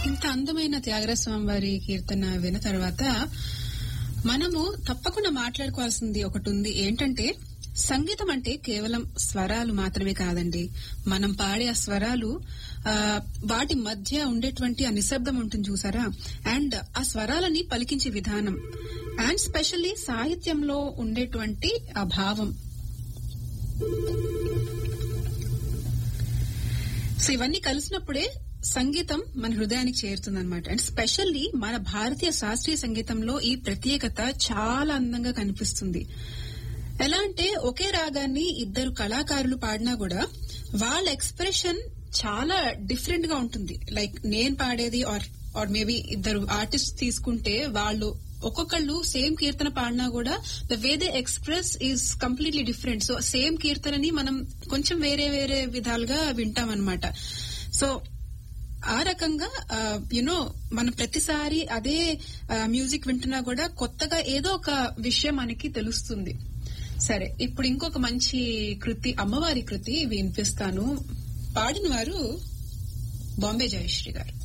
ఇంత అందమైన త్యాగరాజ స్వామి వారి కీర్తన విన్న తర్వాత మనము తప్పకుండా మాట్లాడుకోవాల్సింది ఒకటి ఉంది ఏంటంటే సంగీతం అంటే కేవలం స్వరాలు మాత్రమే కాదండి మనం పాడే ఆ స్వరాలు ఆ, వాటి మధ్య ఉండేటువంటి ఆ నిశ్శబ్దం ఉంటుంది చూసారా అండ్ ఆ స్వరాలని పలికించే విధానం అండ్ స్పెషల్లీ సాహిత్యంలో ఉండేటువంటి ఆ భావం సో ఇవన్నీ కలిసినప్పుడే సంగీతం మన హృదయానికి చేరుతుంది అనమాట అండ్ స్పెషల్లీ మన భారతీయ శాస్త్రీయ సంగీతంలో ఈ ప్రత్యేకత చాలా అందంగా కనిపిస్తుంది ఎలా అంటే ఒకే రాగాన్ని ఇద్దరు కళాకారులు పాడినా కూడా వాళ్ళ ఎక్స్ప్రెషన్ చాలా డిఫరెంట్ గా ఉంటుంది లైక్ నేను పాడేది ఆర్ ఆర్ మేబీ ఇద్దరు ఆర్టిస్ట్ తీసుకుంటే వాళ్ళు ఒక్కొక్కళ్ళు సేమ్ కీర్తన పాడినా కూడా the way they express is completely different so same కీర్తనని మనం కొంచెం వేరే వేరే విధాలుగా వింటాం అనమాట సో ఆ రకంగా యునో మనం ప్రతిసారి అదే మ్యూజిక్ వింటున్నా కూడా కొత్తగా ఏదో ఒక విషయం మనకి తెలుస్తుంది సరే ఇప్పుడు ఇంకొక మంచి కృతి అమ్మవారి కృతి వినిపిస్తాను పాడిన వారు బాంబే జయశ్రీ గారు